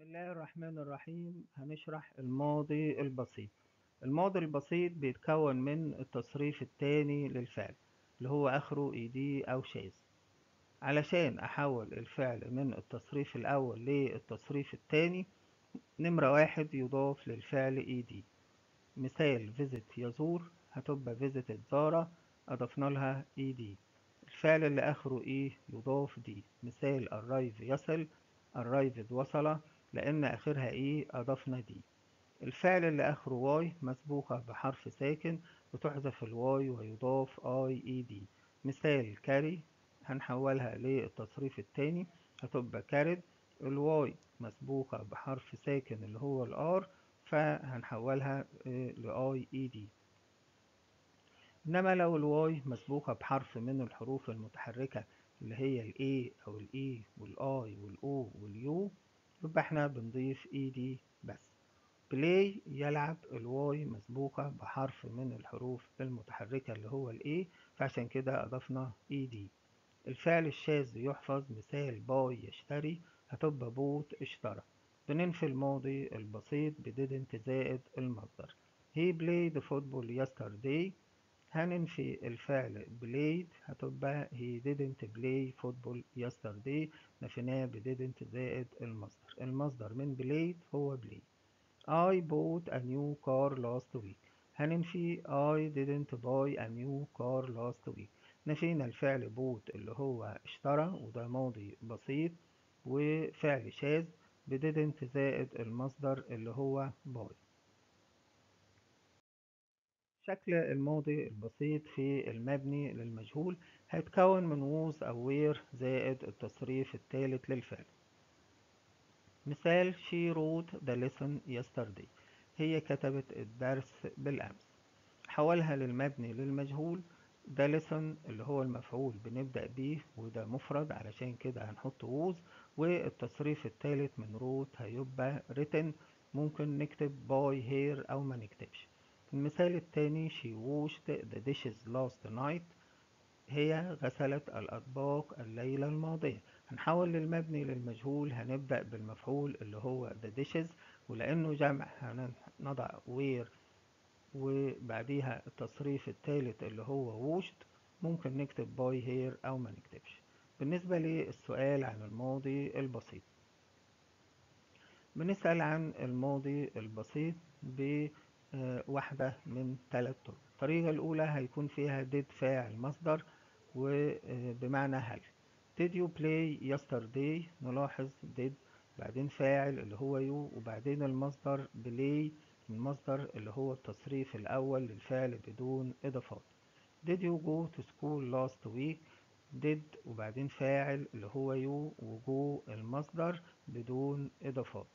الله الرحمن الرحيم هنشرح الماضي البسيط الماضي البسيط بيتكون من التصريف التاني للفعل اللي هو آخره ايدي أو شاذ علشان أحول الفعل من التصريف الأول للتصريف التاني نمرة واحد يضاف للفعل ايدي مثال visit يزور هتبقى visited زارة أضفنا لها ايدي الفعل اللي آخره ايه يضاف دي مثال arrive يصل arrived وصل لأن آخرها إيه أضفنا دي الفعل اللي آخره واي مسبوقة بحرف ساكن وتحذف الواي ويضاف اي اي دي مثال كاري هنحولها للتصريف التاني هتبقى كارد الواي مسبوقة بحرف ساكن اللي هو الار فهنحولها لاي اي دي انما لو الواي مسبوقة بحرف من الحروف المتحركة اللي هي الاي او الاي والاي والاو واليو يبقى احنا بنضيف اي دي بس بلاي يلعب الواي مسبوقة بحرف من الحروف المتحركة اللي هو الاي فعشان كده اضفنا اي دي الفعل الشاذ يحفظ مثال باي يشتري هتبقى بوت اشترى بننفي الماضي البسيط بديدنت زائد المصدر he played football yesterday هننفي الفعل played هتبقى he didn't play football yesterday نفيناه ب didn't زائد المصدر المصدر من played هو play I bought a new car last week هننفي I didn't buy a new car last week نفينا الفعل bought اللي هو اشترى وده ماضي بسيط وفعل شاذ ب didn't زائد المصدر اللي هو buy شكل الماضي البسيط في المبني للمجهول هيتكون من was أو were زائد التصريف الثالث للفعل مثال she wrote the lesson yesterday هي كتبت الدرس بالأمس حولها للمبني للمجهول ده lesson اللي هو المفعول بنبدأ بيه وده مفرد علشان كده هنحط was والتصريف الثالث من wrote هيبقى written ممكن نكتب by here أو ما نكتبش المثال التاني she washed the dishes last night هي غسلت الأطباق الليلة الماضية هنحول للمبني للمجهول هنبدأ بالمفعول اللي هو the dishes ولأنه جمع هنضع where وبعديها التصريف الثالث اللي هو washed ممكن نكتب by here أو ما نكتبش بالنسبة للسؤال عن الماضي البسيط بنسأل عن الماضي البسيط بواحدة من ثلاث طرق الطريقة الأولى هيكون فيها did فاعل مصدر وبمعنى هل did you play yesterday نلاحظ did بعدين فاعل اللي هو you وبعدين المصدر play المصدر اللي هو التصريف الأول للفعل بدون إضافات did you go to school last week did وبعدين فاعل اللي هو you وجو المصدر بدون إضافات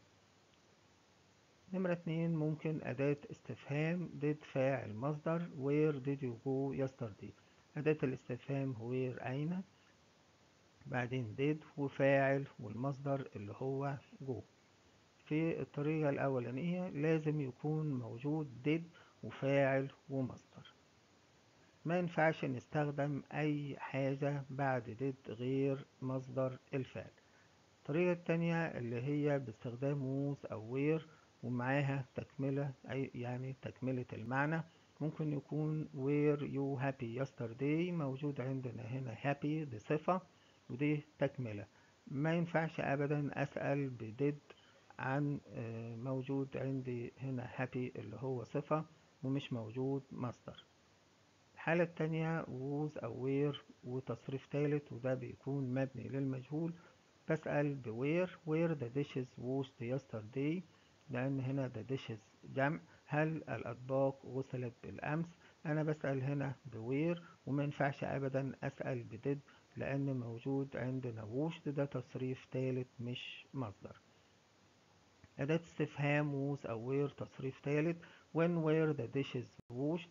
نمرة اتنين ممكن أداة استفهام did فاعل مصدر where did you go yesterday أداة الاستفهام where أين بعدين did وفاعل والمصدر اللي هو جو في الطريقة الأولانية لازم يكون موجود did وفاعل ومصدر ما ينفعش نستخدم أي حاجة بعد did غير مصدر الفعل الطريقة التانية اللي هي باستخدام was أو where ومعاها تكملة أي يعني تكملة المعنى ممكن يكون were you happy yesterday موجود عندنا هنا happy دي صفة ودي تكملة ما ينفعش أبدا أسأل بديد عن موجود عندي هنا happy اللي هو صفة ومش موجود مصدر الحالة التانية was أو were وتصريف تالت وده بيكون مبني للمجهول بسأل ب where where the dishes washed yesterday لأن هنا the dishes جمع هل الأطباق غسلت بالأمس أنا بسأل هنا بوير وما ينفعش أبدا أسأل بدid لأن موجود عندنا ووشد ده تصريف تالت مش مصدر أداة استفهام ووز أو وير تصريف تالت when were the dishes washed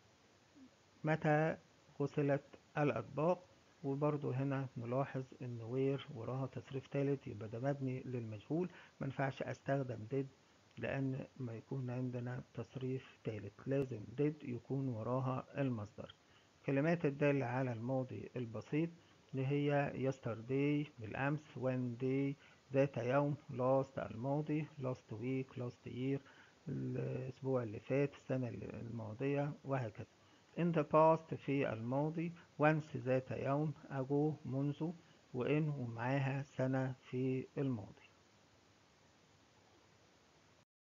متى غسلت الأطباق وبرضو هنا نلاحظ ان وير وراها تصريف تالت يبقى ده مبني للمجهول منفعش استخدم did لأن ما يكون عندنا تصريف تالت لازم did يكون وراها المصدر كلمات الدالة على الماضي البسيط اللي هي yesterday بالأمس when day ذات يوم last الماضي last week last year الأسبوع اللي فات السنة الماضية وهكذا in the past في الماضي once ذات يوم ago منذ وإن ومعاها سنة في الماضي